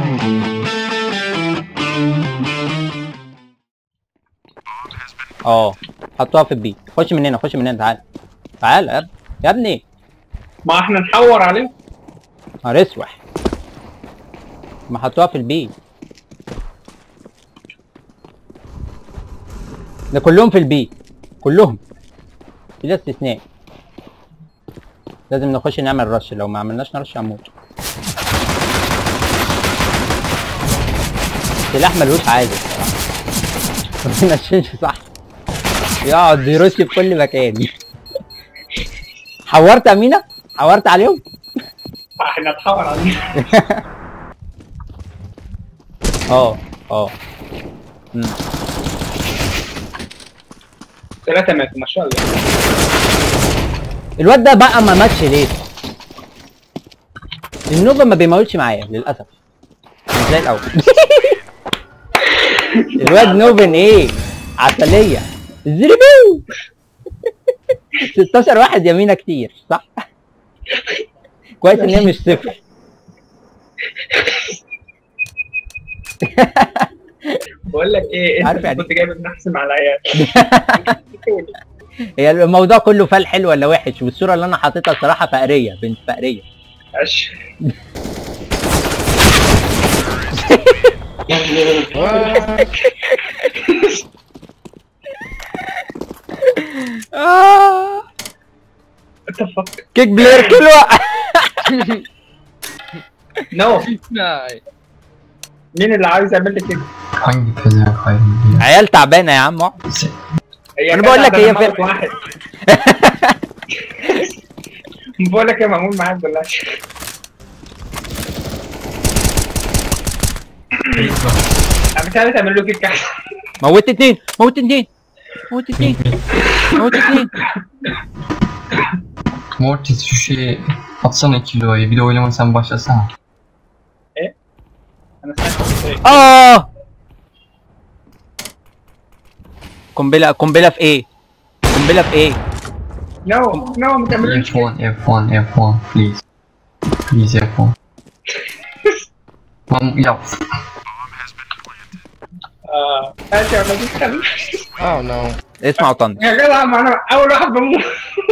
اه حطوها في البي خش من هنا خش من هنا تعال تعال يا ابني يا ابني ما احنا نحور عليه نهار اسوح ما حطوها في البي ده كلهم في البي كلهم بلا استثناء لازم نخش نعمل رش لو ما عملناش نرش هنموت سلاح ملوش عازل ما بنشنش صح يقعد يرش في كل مكان حورت امينه حورت عليهم احنا نحور عليه اه اه مم. ثلاثة ماتوا ما شاء الله الواد ده بقى ما ماتش ليه؟ النوبة ما بيموتش معايا للأسف مش زي الأول الواد نوبن ايه؟ عسلية زربو 16 واحد يمينة كتير صح؟ كويس ان هي مش صفر بقول لك ايه عارف انت يعني كنت جايب النحس مع العيال هي الموضوع كله فال حلو ولا وحش والصورة اللي انا حاططها صراحة فقرية بنت فقرية عش آه. انت فك كيك بلاير كلوة نو ناي مين اللي عاوز يعمل لي كده؟ Hangi pezevenk hayrını عيال تعبانة يا عم اقعد. هي أنا بقول لك كده هي ده أنا فرق. موت واحد بقول لك يا مأمون معاك بلاش انا مش عارف تعمل له كيك احسن موت اتنين موت اتنين موت اتنين موت اتنين Mortis şu şeyi atsana kiloyu bir de oynama sen başlasana. انا سمعت اه قنبلة قنبلة في ايه؟ قنبلة في ايه؟ نو نو ما تعملوش كده F1 F1 F1 please. Please F1. Lan ya اه ماشي يا ولد خلي اوه نو اسمع طن يا جدع ما انا اول واحد بموت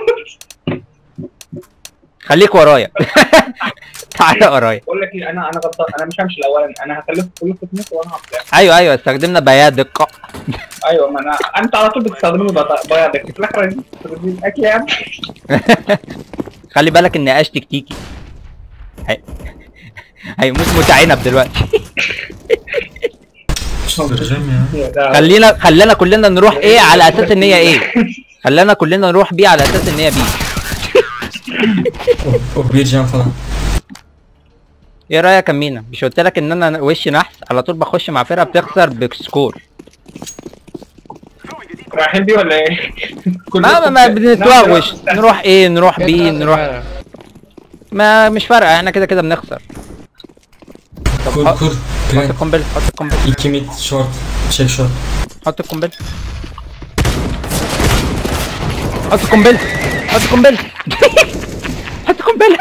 خليك ورايا تعالى ورايا بقول لك ايه انا انا غلطان انا مش همشي الاولاني انا هخليكم كلكم تموتوا وانا هطلع ايوه ايوه استخدمنا بياع دقة ايوه ما انا انت على طول بتستخدمني بياضك في الاخر عايزين تستخدمني اكل يا عم خلي بالك ان قاش تكتيكي هي... هيموت موت عنب دلوقتي Çıldıracağım ya. ده- خلينا خلينا كلنا نروح ايه على اساس ان هي ايه خلينا كلنا نروح بيه على اساس ان هي بيه O, o bir can falan. ايه رايك يا مينا مش قلت لك ان انا وش نحس على طول بخش مع فرقه بتخسر بسكور رايحين بيه ولا ايه؟ ما ما, ما بنتوغوش نروح ايه نروح بي نروح نروح ما مش فارقه احنا كده كده بنخسر Kur ha- kur. حط Plan. القنبله حط القنبله İki mid short. Şey short. حط القنبله حط القنبله حط القنبله حط القنبله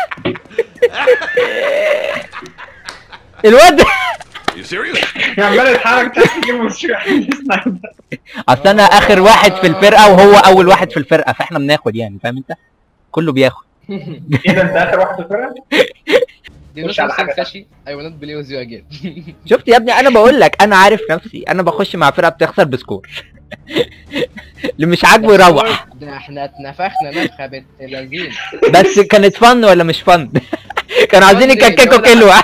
الواد You serious? عمال يتحرك تحت كده مش سنايبر اصل انا اخر واحد في الفرقه وهو اول واحد في الفرقه فاحنا بناخد يعني فاهم انت كله بياخد ايه ده انت اخر واحد في الفرقه؟ Do you مش على know حاجة something fishy? I will not believe you again. شفت يا ابني انا بقول لك انا عارف نفسي انا بخش مع فرقه بتخسر بسكور اللي مش عاجبه يروح ده احنا اتنفخنا نفخه بنت لذين بس كانت فن ولا مش فن كانوا عايزين فن يكككوا ولا- كلوة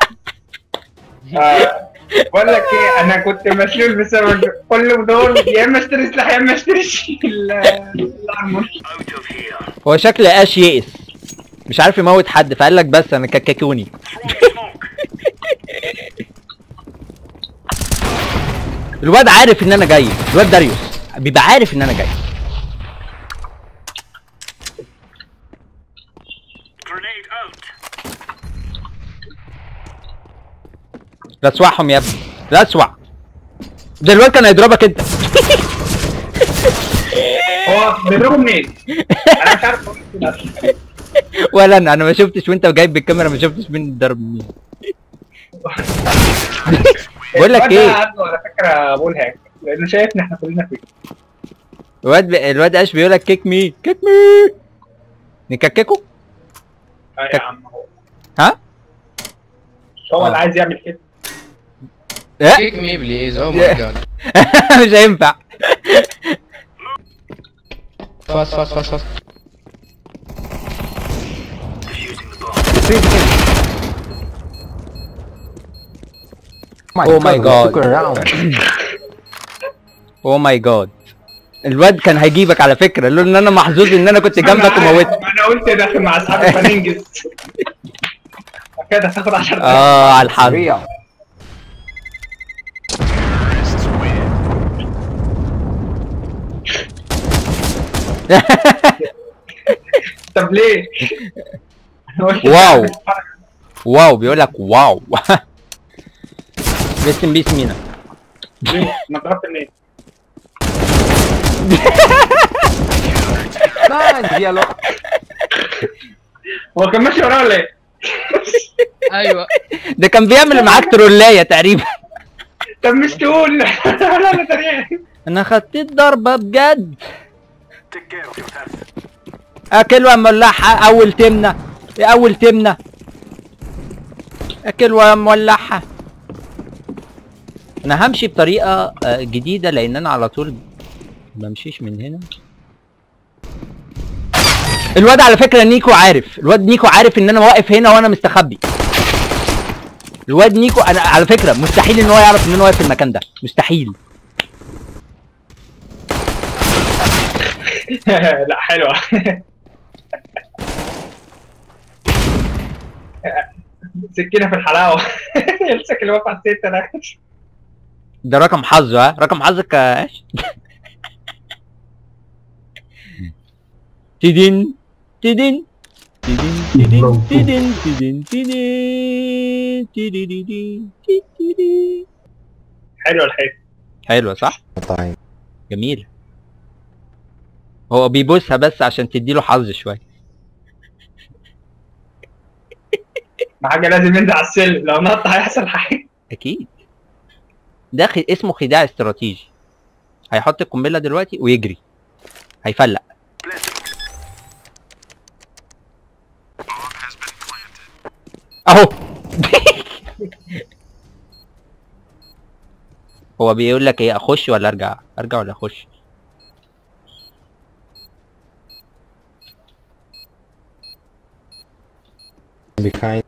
آه، بقول لك ايه انا كنت مسلول بسبب كل دول يا اما اشتري سلاح يا اما اشتري ال- الارمور هو شكل قاش يئس مش عارف يموت حد فقال لك بس انا كككوني الواد عارف ان انا جاي الواد داريوس بيبقى عارف ان انا جاي لسوعهم يا ابني لسوع ده الواد كان هيضربك انت هو بيضربه منين؟ انا مش عارف أقول كده. ولا انا انا ما شفتش وانت جايب بالكاميرا ما شفتش مين ضرب مين بقول لك الواد ده ايه عنده على فكره بول هاك لانه شايفنا احنا كلنا فيه الواد ب... الواد اش بيقول لك كيك مي كيك مي نكككه اه يا عم هو ها؟ هو آه. اللي عايز يعمل كده اه كيك مي بليز او ماي جاد مش هينفع فاست فاست فاست فاست او ماي جاد او ماي جاد الواد كان هيجيبك على فكره لولا ان انا محظوظ ان انا كنت جنبك وموتك ما انا قلت داخل مع اصحابي فننجز كده هتاخد 10 دقايق اه على الحظ طب ليه؟ أنا قلت واو. تعمل حركة. واو بيقول لك واو باسم بيس مينا ليه؟ ما ضربت منين؟ هو كان ماشي وراه ولا ايه؟ ايوه ده كان بيعمل معاك ترولايه تقريبا طب مش تقول لا لا تريق انا خدت الضربه بجد اكل مولعها اول تمنه اول تمنه اكل مولعها انا همشي بطريقه آه، جديده لان انا على طول بمشيش من هنا الواد على فكره نيكو عارف الواد نيكو عارف ان انا واقف هنا وانا مستخبي الواد نيكو انا على فكره مستحيل ان هو يعرف ان انا واقف في المكان ده مستحيل لا حلوه سكينه في الحلاوه يمسك اللي واقف على الستة ده ده رقم حظه ها رقم حظك يا ايش تدين تدين تدين تدين تدين تدين تدين تدين تدين حلوه الحته حلوة صح؟ جميل هو بيبوسها بس عشان تديله حظ شوية ما حاجه لازم ينزل على السلم لو نط هيحصل حاجه أكيد ده خ... اسمه خداع استراتيجي هيحط القنبلة دلوقتي ويجري هيفلق اهو هو بيقول لك ايه اخش ولا ارجع ارجع ولا اخش behind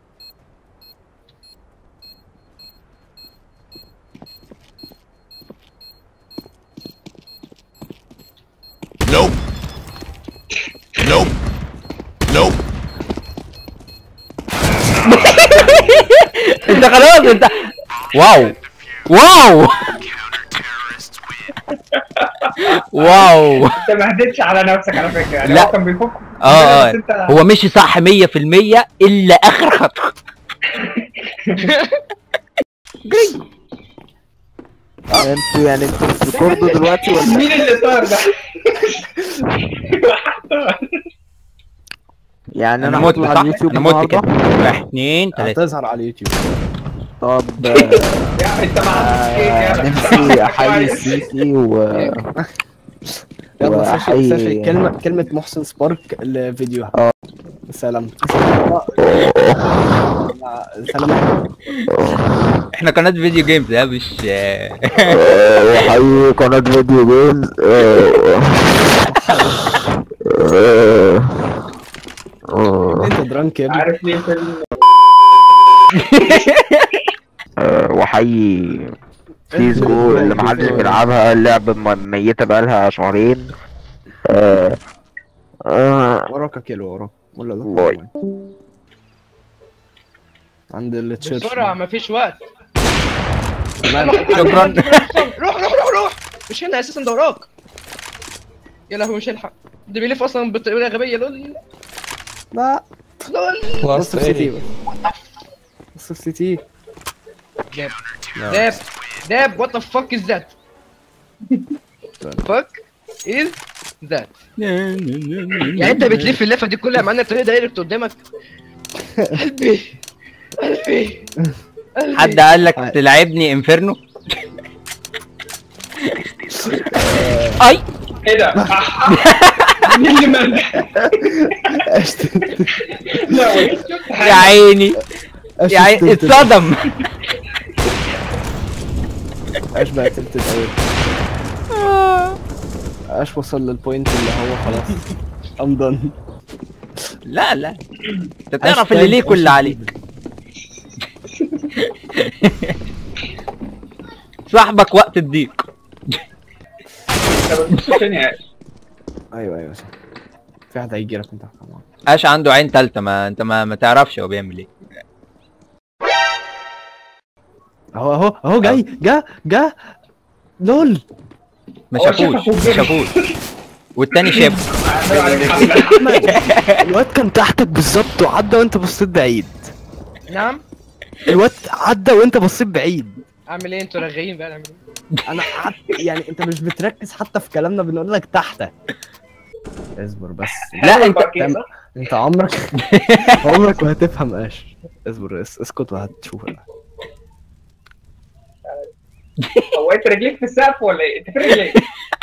Nope. Nope. Nope. انت خلاص انت واو واو واو انت ما هديتش على نفسك على فكره يعني لا. هو كان بيفك اه بس اه انت هو مشي صح 100% الا اخر خطوه انتوا يعني انتوا بتركضوا دلوقتي ولا مين اللي طار ده؟ يعني انا انا مت هطلع على صح اليوتيوب انا مت كده النهارده واحد اتنين تلاته هتظهر على اليوتيوب طب يا انت ما عملتش ايه آه، يا نفسي احيي السيسي و يلا ساشي وأحيي- ساشي كلمة كلمة محسن سبارك الفيديو اه. سلام مع- سلام احنا قناه فيديو جيمز ها مش واحيي قناة فيديو جيمز انت درانك يا ابني عارف ليه فيلم واحيي سيس جو اللي محدش بيلعبها اللعبة م- ميتة بقالها شهرين آه، آه، وراك كيلو وراك ولا ده والله. عند التشيرش بسرعه مفيش وقت شكرا روح روح روح روح مش هنا اساسا ده وراك يا لهوي مش هيلحق ده بيلف اصلا بطريقه غبيه لول لا لول بص في سي تي بص في سي تي داب داب داب وات ذا فك از ذات فك از ذات يعني انت بتلف اللفه دي كلها مع ان الطريق دايركت قدامك قلبي قلبي حد قال لك تلعبني انفيرنو اي ايه ده؟ مين اللي مدح؟ لا والله شفت يا حاجه عيني يا عيني اتصدم ايش بقى تلت الاول ايش وصل للبوينت اللي هو خلاص ام دون لا لا انت تعرف اللي ليك واللي عليك صاحبك وقت الضيق طب بص فين يا عيال؟ ايوه ايوه صح في واحد هيجي لك انت كمان اش عنده عين تالتة ما انت ما, ما تعرفش هو بيعمل ايه اهو اهو اهو جاي جا جا لول ما هو شافوش شافه ما فوق شافوش والتاني شافه عملوا عليك حمله الواد كان تحتك بالظبط وعدى وانت بصيت بعيد نعم الواد عدى وانت بصيت بعيد اعمل ايه انتوا رغايين بقى نعمل ايه انا حت... يعني انت مش بتركز حتى في كلامنا بنقول لك تحتك اصبر بس لا انت بركيزة. انت عمرك عمرك ما هتفهم ايش اصبر اس... اسكت وهتشوف هو انت رجليك في السقف ولا ايه؟ انت فين رجليك؟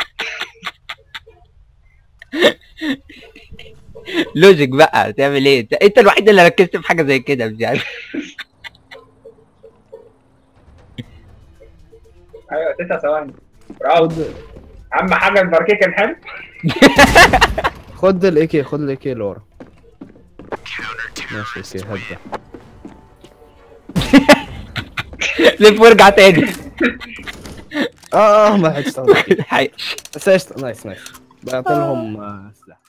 لوجيك بقى تعمل ايه انت, انت الوحيد اللي ركزت في حاجه زي كده مش عارف ايوه تسع ثواني برافو اهم حاجه الباركيه كان حلو خد الاي كي خد الاي كي لورا ماشي اوكي هدى لف وارجع تاني اه اه ما حدش استخدم حقيقي. بس قشطة نايس نايس بعت لهم آه، سلاح